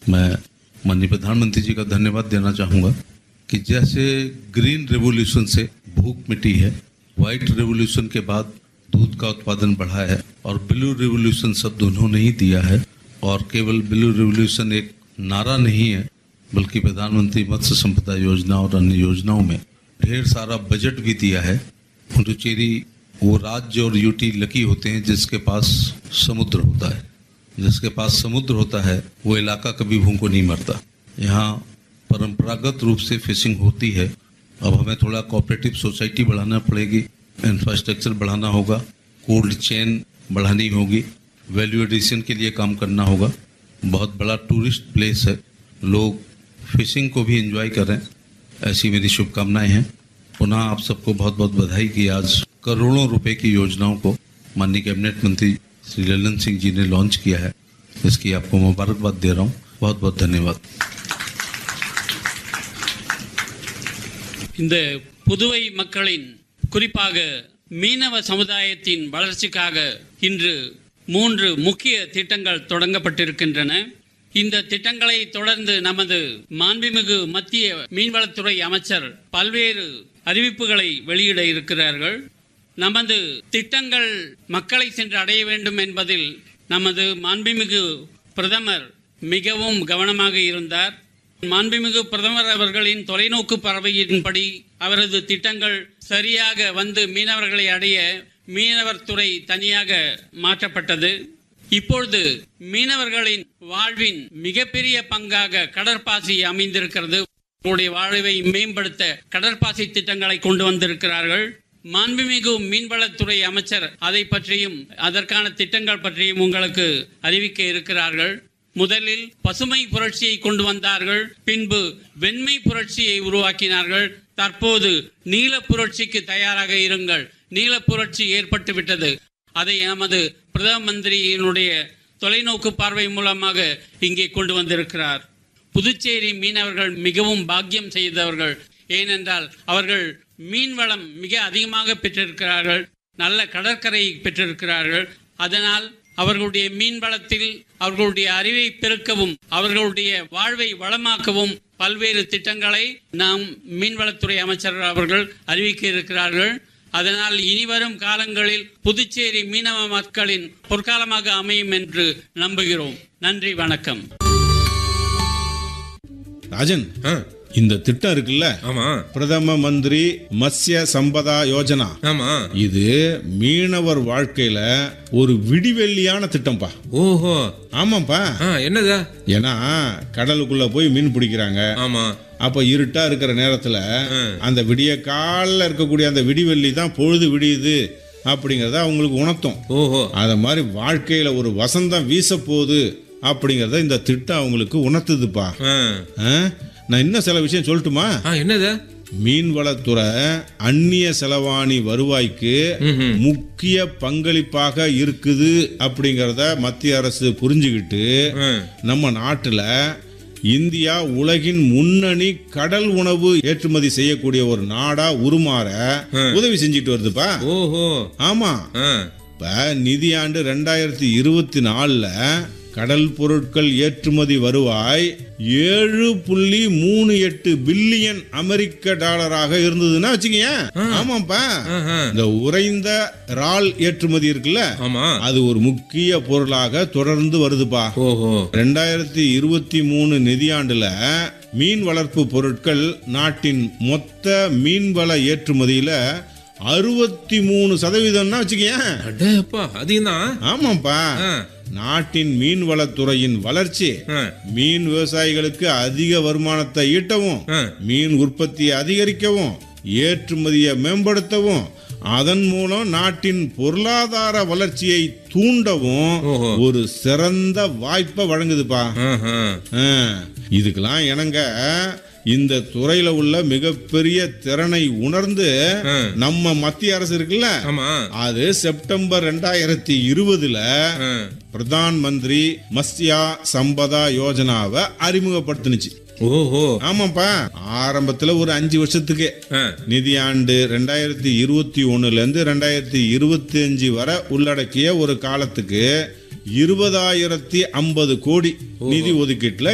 मैं माननीय प्रधानमंत्री जी का धन्यवाद देना चाहूँगा कि जैसे ग्रीन रेवोल्यूशन से भूख मिटी है व्हाइट रेवोल्यूशन के बाद दूध का उत्पादन बढ़ा है और ब्लू रेवोल्यूशन शब्द उन्होंने ही दिया है और केवल ब्लू रेवोल्यूशन एक नारा नहीं है बल्कि प्रधानमंत्री मत्स्य संपदा योजना और अन्य योजनाओं में ढेर सारा बजट भी दिया है पुडुचेरी वो राज्य और यूटी लकी होते हैं जिसके पास समुद्र होता है जिसके पास समुद्र होता है वो इलाका कभी भूखों नहीं मरता यहाँ परंपरागत रूप से फिशिंग होती है अब हमें थोड़ा कोऑपरेटिव सोसाइटी बढ़ाना पड़ेगी इंफ्रास्ट्रक्चर बढ़ाना होगा कोल्ड चेन बढ़ानी होगी वैल्यू एडिशन के लिए काम करना होगा बहुत बड़ा टूरिस्ट प्लेस है लोग फिशिंग को भी एंजॉय करें ऐसी मेरी शुभकामनाएं हैं पुनः आप सबको बहुत बहुत बधाई कि आज करोड़ों रुपए की योजनाओं को माननीय कैबिनेट मंत्री श्री ललन सिंह जी ने लॉन्च किया है इसकी आपको मुबारकबाद दे रहा हूँ बहुत बहुत धन्यवाद இந்த புதுவை மக்களின் குறிப்பாக மீனவ சமுதாயத்தின் வளர்ச்சிக்காக இன்று மூன்று முக்கிய திட்டங்கள் தொடங்கப்பட்டிருக்கின்றன இந்த திட்டங்களை தொடர்ந்து நமது மாண்புமிகு மத்திய மீன்வளத்துறை அமைச்சர் பல்வேறு அறிவிப்புகளை வெளியிட இருக்கிறார்கள் நமது திட்டங்கள் மக்களை சென்று அடைய வேண்டும் என்பதில் நமது மாண்புமிகு பிரதமர் மிகவும் கவனமாக இருந்தார் மாண்புமிகு பிரதமர் அவர்களின் தொலைநோக்கு பார்வையின்படி அவரது திட்டங்கள் சரியாக வந்து மீனவர்களை அடைய மீனவர் துறை தனியாக மாற்றப்பட்டது இப்பொழுது மீனவர்களின் வாழ்வின் மிகப்பெரிய பங்காக கடற்பாசி அமைந்திருக்கிறது அவருடைய வாழ்வை மேம்படுத்த கடற்பாசி திட்டங்களை கொண்டு வந்திருக்கிறார்கள் மாண்புமிகு மீன்வளத்துறை அமைச்சர் அதை பற்றியும் அதற்கான திட்டங்கள் பற்றியும் உங்களுக்கு அறிவிக்க இருக்கிறார்கள் முதலில் பசுமை புரட்சியை கொண்டு வந்தார்கள் பின்பு வெண்மை புரட்சியை உருவாக்கினார்கள் தற்போது நீல புரட்சிக்கு தயாராக இருங்கள் நீல புரட்சி ஏற்பட்டு விட்டது அதை நமது பிரதம மந்திரியினுடைய தொலைநோக்கு பார்வை மூலமாக இங்கே கொண்டு வந்திருக்கிறார் புதுச்சேரி மீனவர்கள் மிகவும் பாக்கியம் செய்தவர்கள் ஏனென்றால் அவர்கள் மீன்வளம் மிக அதிகமாக பெற்றிருக்கிறார்கள் நல்ல கடற்கரை பெற்றிருக்கிறார்கள் அதனால் அவர்களுடைய மீன் வளத்தில் அவர்களுடைய அறிவை பெருக்கவும் அவர்களுடைய வாழ்வை வளமாக்கவும் பல்வேறு திட்டங்களை நாம் மீன்வளத்துறை அமைச்சர் அவர்கள் அறிவிக்க இருக்கிறார்கள் அதனால் இனிவரும் காலங்களில் புதுச்சேரி மீனவ மக்களின் பொற்காலமாக அமையும் என்று நம்புகிறோம் நன்றி வணக்கம் ராஜன் ஆ, இந்த திட்டம் இருக்குல்ல ஆமா பிரதம மந்திரி மத்ஸ்ய சம்பதா யோஜனா ஆமா இது மீனவர் வாழ்க்கையில ஒரு விடிவெள்ளியான திட்டம்ப்பா ஓஹோ ஆமாப்பா ஆ என்னதா ஏன்னா கடலுக்குள்ள போய் மீன் பிடிக்கிறாங்க ஆமா அப்ப இருட்டா இருக்கிற நேரத்துல அந்த விடிய காலில் இருக்கக்கூடிய அந்த விடிவெள்ளி தான் பொழுது விடியுது அப்படிங்கறத அவங்களுக்கு உணர்த்தும் ஓஹோ அத மாதிரி வாழ்க்கையில ஒரு வசந்தம் வீச போகுது அப்படிங்கறத இந்த திட்டம் அவங்களுக்கு உணர்த்துதுப்பா ஆ, ஆ? நான் இன்னும் சில விஷயம் சொல்லட்டுமா ஆ என்னதா மீன்வளத்துறை அந்நிய செலவாணி வருவாய்க்கு ம்ஹும். முக்கிய பங்களிப்பாக இருக்குது அப்படிங்கறத மத்திய அரசு புரிஞ்சுக்கிட்டு ஆ, நம்ம நாட்டுல இந்தியா உலகின் முன்னணி கடல் உணவு ஏற்றுமதி செய்யக்கூடிய ஒரு நாடா உருமாற உதவி செஞ்சுட்டு வருதுப்பா ஓஹோ ஆமா ஆ, இப்ப நிதியாண்டு ரெண்டாயிரத்தி இருபத்தி நாலுல கடல் பொருட்கள் ஏற்றுமதி வருவாய் ஏழு புள்ளி மூணு எட்டு பில்லியன் அமெரிக்க டாலராக இருந்ததுன்னா வச்சுக்கீங்க ஆமாப்பா ஆஹா. இந்த உறைந்த இறால் ஏற்றுமதி இருக்குல்ல ஆமா அது ஒரு முக்கிய பொருளாக தொடர்ந்து வருதுப்பா ஓஹோ ரெண்டாயிரத்தி இருபத்தி மூணு நிதியாண்டுல மீன் வளர்ப்பு பொருட்கள் நாட்டின் மொத்த மீன்வள ஏற்றுமதியில அறுபத்தி மூணு சதவீதம்னா வச்சுக்கேன் அடேப்பா அதிகம்தான் ஆமாப்பா ஆ, நாட்டின் மீன்வளத்துறையின் வளர்ச்சி ஆ, மீன் விவசாயிகளுக்கு அதிக வருமானத்தை ஈட்டவும் ஆ. மீன் உற்பத்தியை அதிகரிக்கவும் ஏற்றுமதியை மேம்படுத்தவும் அதன் மூலம் நாட்டின் பொருளாதார வளர்ச்சியை தூண்டவும் ஓஹோ. ஒரு சிறந்த வாய்ப்பை வழங்குதுப்பா ஆஹா. ஆ, இதுக்கெல்லாம் இணங்க இந்த துறையில உள்ள மிகப்பெரிய திறனை உணர்ந்து ஆ. நம்ம மத்திய அரசு இருக்குல்ல ஆமா அது செப்டம்பர் ரெண்டாயிரத்தி இருபதுல ஆ, பிரதான் மந்திரி மத்ஸ்யா சம்பதா யோஜனாவை அறிமுகப்படுத்துனுச்சு ஓஹோ ஆமாப்பா ஆரம்பத்துல ஒரு அஞ்சு வருஷத்துக்கு ஆ, நிதியாண்டு ரெண்டாயிரத்தி இருபத்தி ஒண்ணுல இருந்து ரெண்டாயிரத்தி இருபத்தி அஞ்சு வரை உள்ளடக்கிய ஒரு காலத்துக்கு இருபதாயிரத்தி ஐம்பது கோடி நிதி ஒதுக்கீட்டுல